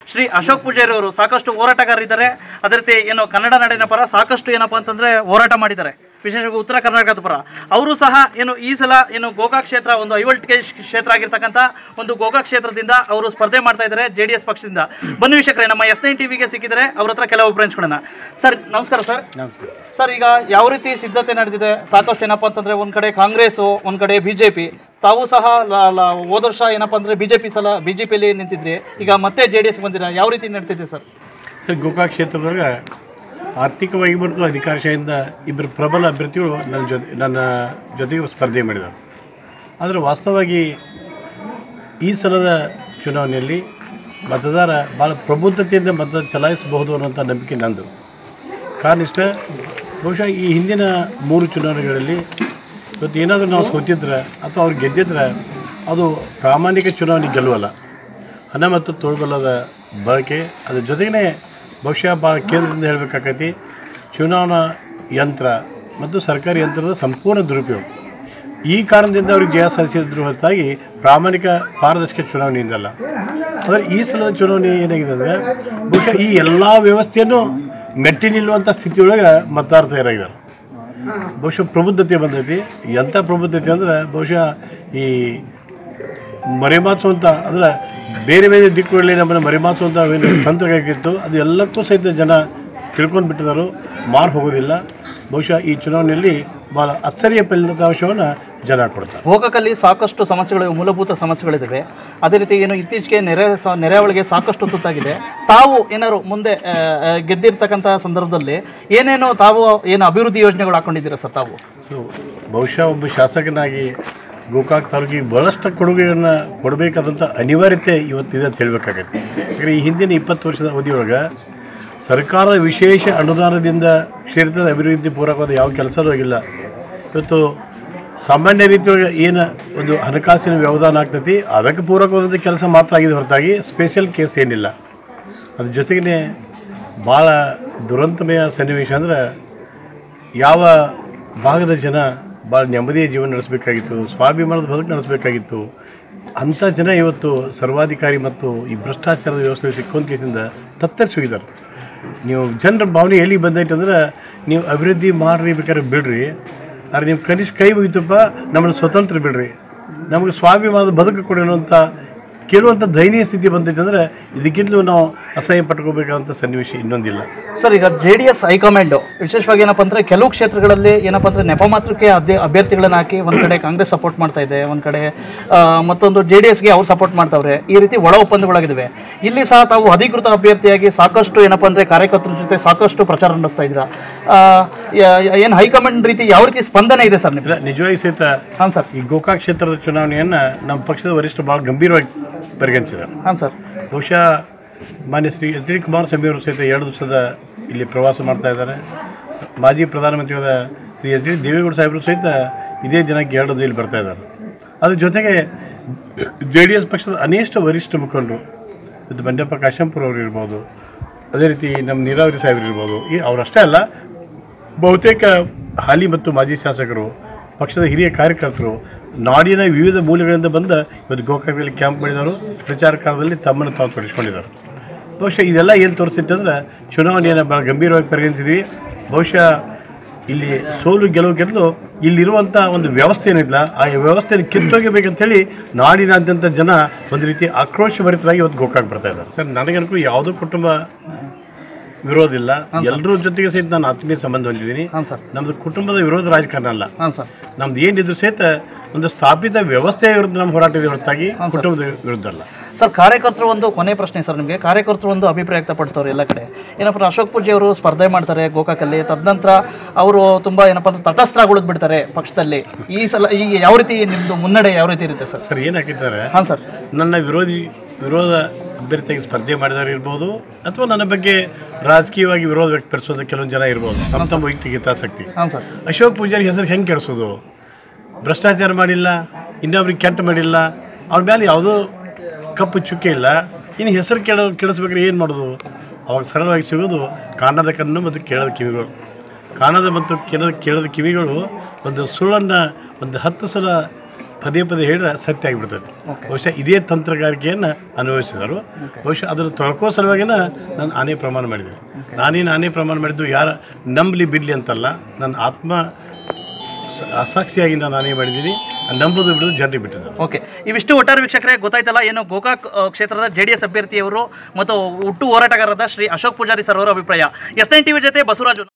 ಶ್ರೀ ಅಶೋಕ್ ಪೂಜಾರಿ ಅವರು ಸಾಕಷ್ಟು ಹೋರಾಟಗಾರರಿದ್ದಾರೆ ಅದೇ ರೀತಿ ಏನು ಕನ್ನಡ ನಾಡಿನ ಪರ ಸಾಕಷ್ಟು ಏನಪ್ಪಾ ಅಂತಂದ್ರೆ ಹೋರಾಟ ಮಾಡಿದ್ದಾರೆ ವಿಶೇಷವಾಗಿ ಉತ್ತರ ಕರ್ನಾಟಕದ ಪರ ಅವರು ಸಹ ಏನು ಈ ಸಲ ಏನು ಗೋಕಾ ಕ್ಷೇತ್ರ ಒಂದು ಐವಲ್ಟಿಕೆ ಕ್ಷೇತ್ರ ಆಗಿರ್ತಕ್ಕಂಥ ಒಂದು ಗೋಕಾ ಕ್ಷೇತ್ರದಿಂದ ಅವರು ಸ್ಪರ್ಧೆ ಮಾಡ್ತಾ ಇದ್ದಾರೆ ಜೆ ಡಿ ಎಸ್ ಪಕ್ಷದಿಂದ ಬನ್ನಿ ವೀಕ್ಷಕರೇ ನಮ್ಮ ಎಸ್ ನೈನ್ ಟಿವಿಗೆ ಸಿಕ್ಕಿದರೆ ಅವ್ರ ಹತ್ರ ಕೆಲವು ಹಂಚ್ಕೊಳ್ಳೋಣ ಸರ್ ನಮಸ್ಕಾರ ಸರ್ ಸರ್ ಈಗ ಯಾವ ರೀತಿ ಸಿದ್ಧತೆ ನಡೆದಿದೆ ಸಾಕಷ್ಟು ಏನಪ್ಪಾ ಅಂತಂದ್ರೆ ಒಂದ್ ಕಡೆ ಕಾಂಗ್ರೆಸ್ಸು ಒಂದ್ ಕಡೆ ಬಿಜೆಪಿ ತಾವು ಸಹ ಲ- ಲ- ಹೋದ ವರ್ಷ ಏನಪ್ಪಾ ಅಂದ್ರೆ ಬಿಜೆಪಿ ಸಲ ಬಿಜೆಪಿಯಲ್ಲಿ ನಿಂತಿದ್ರಿ ಈಗ ಮತ್ತೆ ಜೆ ಡಿ ಎಸ್ ಬಂದಿರಾ ಯಾವ ರೀತಿ ನಡ್ತಿದೆ ಸರ್ ಸರ್ ಗೋಕಾಕ್ ಕ್ಷೇತ್ರದಾಗ ಆರ್ಥಿಕವಾಗಿ ಮತ್ತು ಅಧಿಕಾರಶಾಹಿಯಿಂದ ಇಬ್ಬರು ಪ್ರಬಲ ಅಭ್ಯರ್ಥಿಗಳು ನನ್ನ ಜೊತೆ ನನ್ನ ಜೊತೆಗೆ ಸ್ಪರ್ಧೆ ಮಾಡಿದರು ಆದರೆ ವಾಸ್ತವವಾಗಿ ಈ ಸಲದ ಚುನಾವಣೆಯಲ್ಲಿ ಮತದಾರ ಭಾಳ ಪ್ರಬುದ್ಧತೆಯಿಂದ ಮತ ಚಲಾಯಿಸಬಹುದು ಅನ್ನೋಂಥ ನಂಬಿಕೆ ನಂದು ಕಾರಣ ಇಷ್ಟ ಬಹುಶಃ ಈ ಹಿಂದಿನ ಮೂರು ಚುನಾವಣೆಗಳಲ್ಲಿ ಇವತ್ತು ಏನಾದರೂ ನಾವು ಸೋತಿದ್ರೆ ಅಥವಾ ಅವ್ರು ಗೆದ್ದಿದ್ರೆ ಅದು ಪ್ರಾಮಾಣಿಕ ಚುನಾವಣೆ ಗೆಲ್ಲುವಲ್ಲ ಹಣ ಮತ್ತು ತೋಳ್ಗೊಲ್ಲದ ಬಳಕೆ ಅದ್ರ ಜೊತೆಗೇ ಬಹುಶಃ ಭಾಳ ಕೇಂದ್ರದಿಂದ ಹೇಳಬೇಕಾಕೈತಿ ಚುನಾವಣಾ ಯಂತ್ರ ಮತ್ತು ಸರ್ಕಾರಿ ಯಂತ್ರದ ಸಂಪೂರ್ಣ ದುರುಪಯೋಗ ಈ ಕಾರಣದಿಂದ ಅವ್ರಿಗೆ ಜಯ ಸಾಧಿಸಿದ್ರು ಹೊರತಾಗಿ ಪ್ರಾಮಾಣಿಕ ಪಾರದರ್ಶಕ ಚುನಾವಣೆಯಿಂದಲ್ಲ ಆದರೆ ಈ ಸಲದ ಚುನಾವಣೆ ಏನಾಗಿದೆ ಅಂದರೆ ಬಹುಶಃ ಈ ಎಲ್ಲ ವ್ಯವಸ್ಥೆಯನ್ನು ಮೆಟ್ಟಿ ನಿಲ್ಲುವಂಥ ಸ್ಥಿತಿಯೊಳಗೆ ಮತದಾರ ತಯಾರಾಗಿದ್ದಾರೆ ಬಹುಶಃ ಪ್ರಬುದ್ಧತೆ ಬಂದೈತಿ ಎಂಥ ಪ್ರಬುದ್ಧತೆ ಅಂದ್ರೆ ಬಹುಶಃ ಈ ಮರೆಮಾಚುವಂಥ ಅಂದ್ರೆ ಬೇರೆ ಬೇರೆ ದಿಕ್ಕುಗಳಲ್ಲಿ ನಮ್ಮನ್ನು ಮರೆಮಾಚುವಂಥ ಏನು ತಂತ್ರಗಾಗಿತ್ತು ಅದು ಎಲ್ಲಕ್ಕೂ ಸಹಿತ ಜನ ತಿಳ್ಕೊಂಡು ಬಿಟ್ಟಿದ್ದಾರೆ ಮಾರು ಹೋಗೋದಿಲ್ಲ ಬಹುಶಃ ಈ ಚುನಾವಣೆಯಲ್ಲಿ ಭಾಳ ಅಚ್ಚರಿಯ ಫಲಿತಾಂಶವನ್ನು ಜನ ಕೊಡ್ತಾರೆ ಗೋಕಾಕಲ್ಲಿ ಸಾಕಷ್ಟು ಸಮಸ್ಯೆಗಳು ಮೂಲಭೂತ ಸಮಸ್ಯೆಗಳಿದ್ದಾವೆ ಅದೇ ರೀತಿ ಏನು ಇತ್ತೀಚೆಗೆ ನೆರೆ ಸ- ನೆರೆಯವಳಿಗೆ ಸಾಕಷ್ಟು ತುತ್ತಾಗಿದೆ ತಾವು ಏನಾದ್ರು ಮುಂದೆ ಆ, ಆ, ಗೆದ್ದಿರ್ತಕ್ಕಂಥ ಸಂದರ್ಭದಲ್ಲಿ ಏನೇನೋ ತಾವು ಏನು ಅಭಿವೃದ್ಧಿ ಯೋಜನೆಗಳು ಹಾಕೊಂಡಿದ್ದೀರಾ ಸರ್ ತಾವು ಸೊ ಬಹುಶಃ ಒಬ್ಬ ಶಾಸಕನಾಗಿ ಗೋಕಾಕ್ ತಾಲೂಕಿಗೆ ಬಹಳಷ್ಟು ಕೊಡುಗೆಯನ್ನು ಕೊಡಬೇಕಾದಂಥ ಅನಿವಾರ್ಯತೆ ಇವತ್ತಿದೆ ಅಂತ ಹೇಳಬೇಕಾಗತ್ತೆ ಯಾಕಂದರೆ ಈ ಹಿಂದಿನ ಇಪ್ಪತ್ತು ವರ್ಷದ ಅವಧಿಯೊಳಗೆ ಸರ್ಕಾರದ ವಿಶೇಷ ಅನುದಾನದಿಂದ ಕ್ಷೇತ್ರದ ಅಭಿವೃದ್ಧಿ ಪೂರಕವಾದ ಯಾವ ಕೆಲಸನೂ ಆಗಿಲ್ಲ ಇವತ್ತು ಸಾಮಾನ್ಯ ರೀತಿಯೊಳಗೆ ಏನು ಒಂದು ಹಣಕಾಸಿನ ವ್ಯವಧಾನ ಆಗ್ತೈತಿ ಅದಕ್ಕೆ ಪೂರಕವಾದಂಥ ಕೆಲಸ ಮಾತ್ರ ಆಗಿದೆ ಹೊರತಾಗಿ ಸ್ಪೆಷಲ್ ಕೇಸ್ ಏನಿಲ್ಲ ಅದ್ರ ಜೊತೆಗೇ ಭಾಳ ದುರಂತಮಯ ಸನ್ನಿವೇಶ ಅಂದ್ರೆ ಯಾವ ಭಾಗದ ಜನ ಭಾಳ ನೆಮ್ಮದಿಯ ಜೀವನ ನಡೆಸಬೇಕಾಗಿತ್ತು ಸ್ವಾಭಿಮಾನದ ಬದುಕು ನಡೆಸಬೇಕಾಗಿತ್ತು ಅಂಥ ಜನ ಇವತ್ತು ಸರ್ವಾಧಿಕಾರಿ ಮತ್ತು ಈ ಭ್ರಷ್ಟಾಚಾರದ ವ್ಯವಸ್ಥೆ ಸಿಕ್ಕೊಂತ ಕೇಸಿಂದ ತತ್ತರಿಸಿ ಹೋಗಿದ್ದಾರೆ ನೀವು ಜನರ ಭಾವನೆ ಎಲ್ಲಿ ಬಂದೈತೆ ಅಂದ್ರೆ ನೀವು ಅಭಿವೃದ್ಧಿ ಮಾಡ್ರಿ ಬೇಕಾದ್ರೆ ಬಿಡ್ರಿ ಆದರೆ ನೀವು ಕನಿಷ್ಠ ಕೈ ಮುಗಿತಪ್ಪ ನಮ್ಮನ್ನು ಸ್ವತಂತ್ರ ಬಿಡ್ರಿ ನಮಗೆ ಸ್ವಾಭಿಮಾನದ ಬದುಕು ಕೊಡಿ ಅನ್ನುವಂಥ ಕೇಳುವಂಥ ದಯನೀಯ ಸ್ಥಿತಿ ಬಂದೈತೆ ಅಂದರೆ ಇದಕ್ಕಿಂತಲೂ ನಾವು ಅಸಹ್ಯ ಪಟ್ಕೋಬೇಕಾದಂಥ ಸನ್ನಿವೇಶ ಇನ್ನೊಂದಿಲ್ಲ ಸರ್ ಈಗ ಜೆ ಡಿ ಎಸ್ ಹೈಕಮಾಂಡ್ ವಿಶೇಷವಾಗಿ ಏನಪ್ಪ ಅಂದ್ರೆ ಕೆಲವು ಕ್ಷೇತ್ರಗಳಲ್ಲಿ ಏನಪ್ಪ ಅಂದ್ರೆ ನೆಪ ಮಾತ್ರಕ್ಕೆ ಅಭ್ಯ ಅಭ್ಯರ್ಥಿಗಳನ್ನ ಹಾಕಿ ಒಂದ್ ಕಡೆ ಕಾಂಗ್ರೆಸ್ ಸಪೋರ್ಟ್ ಮಾಡ್ತಾ ಇದೆ ಒಂದ್ ಕಡೆ ಆ, ಮತ್ತೊಂದು ಜೆ ಡಿ ಎಸ್ಗೆ ಅವ್ರು ಸಪೋರ್ಟ್ ಮಾಡ್ತಾವ್ರೆ ಈ ರೀತಿ ಒಳ ಒಪ್ಪಂದಗಳಾಗಿದ್ದಾವೆ ಇಲ್ಲಿ ಸಹ ತಾವು ಅಧಿಕೃತ ಅಭ್ಯರ್ಥಿಯಾಗಿ ಸಾಕಷ್ಟು ಏನಪ್ಪ ಅಂದ್ರೆ ಕಾರ್ಯಕರ್ತರ ಜೊತೆ ಸಾಕಷ್ಟು ಪ್ರಚಾರ ನಡೆಸ್ತಾ ಇದ್ದೀರಾ ಏನು ಹೈಕಮಾಂಡ್ ರೀತಿ ಯಾವ ರೀತಿ ಸ್ಪಂದನೆ ಇದೆ ಸರ್ ನಿಮಗೆ ಇಲ್ಲ ನಿಜವಾಗಿ ಸಹಿತ ಹಾಂ ಸರ್ ಈ ಗೋಕಾಕ್ ಕ್ಷೇತ್ರದ ಚುನಾವಣೆಯನ್ನು ನಮ್ಮ ಪಕ್ಷದ ವರಿಷ್ಠರು ಭಾಳ ಗಂಭೀರವಾಗಿ ಪರಿಗಣಿಸಿದ್ದಾರೆ ಹಾಂ ಸರ್ ಬಹುಶಃ ಮಾನ್ಯ ಶ್ರೀ ಎಚ್ ಡಿ ಕುಮಾರಸ್ವಾಮಿ ಅವರು ಸಹಿತ ಎರಡು ದಿವಸದ ಇಲ್ಲಿ ಪ್ರವಾಸ ಮಾಡ್ತಾ ಇದ್ದಾರೆ ಮಾಜಿ ಪ್ರಧಾನಮಂತ್ರಿಯಾದ ಶ್ರೀ ಎಚ್ ಡಿ ದೇವೇಗೌಡ ಸಾಹೇಬರು ಸಹಿತ ಇದೇ ದಿನಕ್ಕೆ ಎರಡು ದಿನ ಇಲ್ಲಿ ಬರ್ತಾ ಇದ್ದಾರೆ ಅದ್ರ ಜೊತೆಗೆ ಜೆ ಡಿ ಎಸ್ ಪಕ್ಷದ ಅನೇಕ ವರಿಷ್ಠ ಮುಖಂಡರು ಇದು ಬಂಡೆಪ್ಪ ಕಾಶಂಪುರ ಅವರು ಇರ್ಬೋದು ಅದೇ ರೀತಿ ನಮ್ಮ ನೀರಾವರಿ ಸಾಹೇಬರು ಇರ್ಬೋದು ಈ ಅವರಷ್ಟೇ ಅಲ್ಲ ಬಹುತೇಕ ಹಾಲಿ ಮತ್ತು ಮಾಜಿ ಶಾಸಕರು ಪಕ್ಷದ ಹಿರಿಯ ಕಾರ್ಯಕರ್ತರು ನಾಡಿನ ವಿವಿಧ ಮೂಲೆಗಳಿಂದ ಬಂದ ಇವತ್ತು ಗೋಕಾಕದಲ್ಲಿ ಕ್ಯಾಂಪ್ ಮಾಡಿದವರು ಪ್ರಚಾರ ಕಾಲದಲ್ಲಿ ತಮ್ಮನ್ನು ತಾವು ತೊಡಗಿಸ್ಕೊಂಡಿದ್ದಾರೆ ಬಹುಶಃ ಇದೆಲ್ಲ ಏನು ತೋರಿಸುತ್ತೆ ಅಂದ್ರೆ ಚುನಾವಣೆಯನ್ನು ಭಾಳ ಗಂಭೀರವಾಗಿ ಪರಿಗಣಿಸಿದ್ವಿ ಬಹುಶಃ ಇಲ್ಲಿ ಸೋಲು ಗೆಲುವು ಗೆದ್ದು ಇಲ್ಲಿರುವಂಥ ಒಂದು ವ್ಯವಸ್ಥೆ ಏನಿಲ್ಲ ಆ ವ್ಯವಸ್ಥೆಯನ್ನು ಕಿತ್ತೊಗಿಬೇಕಂತೇಳಿ ನಾಡಿನಾದ್ಯಂತ ಜನ ಒಂದು ರೀತಿ ಆಕ್ರೋಶಭರಿತರಾಗಿ ಇವತ್ತು ಗೋಕಾಕ್ ಬರ್ತಾ ಇದ್ದಾರೆ ಸರ್ ನನಗನ್ಕೂ ಯಾವುದೋ ಕುಟುಂಬ ವಿರೋಧ ಇಲ್ಲ ಎಲ್ಲರ ಜೊತೆಗೆ ಸಹಿತ ನಾನು ಆತ್ಮೀಯ ಸಂಬಂಧ ಹೊಂದಿದ್ದೀನಿ ಹಾಂ ಸರ್ ನಮ್ದು ಕುಟುಂಬದ ವಿರೋಧ ರಾಜಕಾರಣ ಅಲ್ಲ ಹಾಂ ಸರ್ ನಮ್ದು ಏನಿದ್ರು ಸಹಿತ ಒಂದು ಸ್ಥಾಪಿತ ವ್ಯವಸ್ಥೆಯ ವಿರುದ್ಧ ನಮ್ಮ ಹೋರಾಟ ಇದೆ ಹೊರತಾಗಿ ಕುಟುಂಬದ ವಿರುದ್ಧ ಅಲ್ಲ ಸರ್ ಕಾರ್ಯಕರ್ತರು ಒಂದು ಕೊನೆ ಪ್ರಶ್ನೆ ಸರ್ ನಿಮಗೆ ಕಾರ್ಯಕರ್ತರು ಒಂದು ಅಭಿಪ್ರಾಯ ವ್ಯಕ್ತಪಡಿಸ್ತವ್ರು ಎಲ್ಲ ಕಡೆ ಏನಪ್ಪ ಅಂದ್ರೆ ಅಶೋಕ್ ಪೂಜೆ ಅವರು ಸ್ಪರ್ಧೆ ಮಾಡ್ತಾರೆ ಗೋಕಾಕಲ್ಲಿ ತದನಂತರ ಅವರು ತುಂಬ ಏನಪ್ಪ ಅಂದ್ರೆ ತಟಸ್ಥರಾಗುಳಿದ್ ಬಿಡ್ತಾರೆ ಪಕ್ಷದಲ್ಲಿ ಈ ಸಲ ಈ ಯಾವ ರೀತಿ ನಿಮ್ಮದು ಮುನ್ನಡೆ ಯಾವ ರೀತಿ ಇರುತ್ತೆ ಸರ್ ಸರ್ ಏನಾಗಿದ್ದಾರೆ ಹಾಂ ಸರ್ ನನ್ನ ವಿರೋಧಿ ವಿರೋಧ ಅಭ್ಯರ್ಥಿಯಾಗಿ ಸ್ಪರ್ಧೆ ಮಾಡಿದವರು ಇರ್ಬೋದು ಅಥವಾ ನನ್ನ ಬಗ್ಗೆ ರಾಜಕೀಯವಾಗಿ ವಿರೋಧ ವ್ಯಕ್ತಪಡಿಸೋದು ಕೆಲವೊಂದು ಜನ ಇರ್ಬೋದು ತಮ್ಮ ತಮ್ಮ ವೈಯಕ್ತಿಕ ಹಿತಾಸಕ್ತಿ ಹಾಂ ಸರ್ ಅಶೋಕ್ ಪೂಜಾರಿ ಹೆಸರು ಹೆಂಗೆ ಕೆಡಿಸೋದು ಭ್ರಷ್ಟಾಚಾರ ಮಾಡಿಲ್ಲ ಇನ್ನೊಬ್ರಿಗೆ ಕೆಟ್ಟ ಮಾಡಿಲ್ಲ ಅವ್ರ ಮೇಲೆ ಯಾವುದೋ ಕಪ್ಪು ಚುಕ್ಕೆ ಇಲ್ಲ ಇನ್ನು ಹೆಸರು ಕೆಡ ಕೆಡಿಸ್ಬೇಕಾದ್ರೆ ಏನು ಮಾಡೋದು ಅವಾಗ ಸರಳವಾಗಿ ಸಿಗೋದು ಕಾಣದ ಕಣ್ಣು ಮತ್ತು ಕೇಳದ ಕಿವಿಗಳು ಕಾಣದ ಮತ್ತು ಕೇಳದ ಕೇಳದ ಕಿವಿಗಳು ಒಂದು ಸುಳ್ಳನ್ನು ಒಂದು ಹತ್ತು ಸಲ ಪದೇ ಪದೇ ಹೇಳಿದ್ರೆ ಸತ್ಯ ಆಗಿಬಿಡ್ತದೆ ಬಹುಶಃ ಇದೇ ತಂತ್ರಗಾರಿಕೆಯನ್ನು ಅನ್ವಯಿಸಿದರು ಬಹುಶಃ ಅದನ್ನು ತೊಳ್ಕೋ ಸಲುವಾಗಿನ ನಾನು ಆನೆ ಪ್ರಮಾಣ ಮಾಡಿದ್ದೀನಿ ನಾನೇನು ಆನೆ ಪ್ರಮಾಣ ಮಾಡಿದ್ದು ಯಾರ ನಂಬಲಿ ಬಿಡ್ಲಿ ಅಂತಲ್ಲ ನನ್ನ ಆತ್ಮ ಸ- ಅಸಾಕ್ಷಿಯಾಗಿ ನಾನು ಆನೆ ಮಾಡಿದ್ದೀನಿ ನಂಬೋದು ಬಿಡೋದು ಜನರಿಗೆ ಬಿಟ್ಟಿದ್ದು ಓಕೆ ಇವಿಷ್ಟು ಒಟ್ಟಾರೆ ವೀಕ್ಷಕರೇ ಗೊತ್ತಾಯ್ತಲ್ಲ ಏನು ಗೋಕಾಕ್ ಆ, ಕ್ಷೇತ್ರದ ಜೆ ಡಿ ಎಸ್ ಅಭ್ಯರ್ಥಿಯವರು ಮತ್ತು ಹುಟ್ಟು ಹೋರಾಟಗಾರರಾದ ಶ್ರೀ ಅಶೋಕ್ ಪೂಜಾರಿ ಸರ್ ಅವರ ಅಭಿಪ್ರಾಯ ಎಸ್ ಎನ್ ಟಿವಿ ಜೊತೆ ಬಸವರಾಜು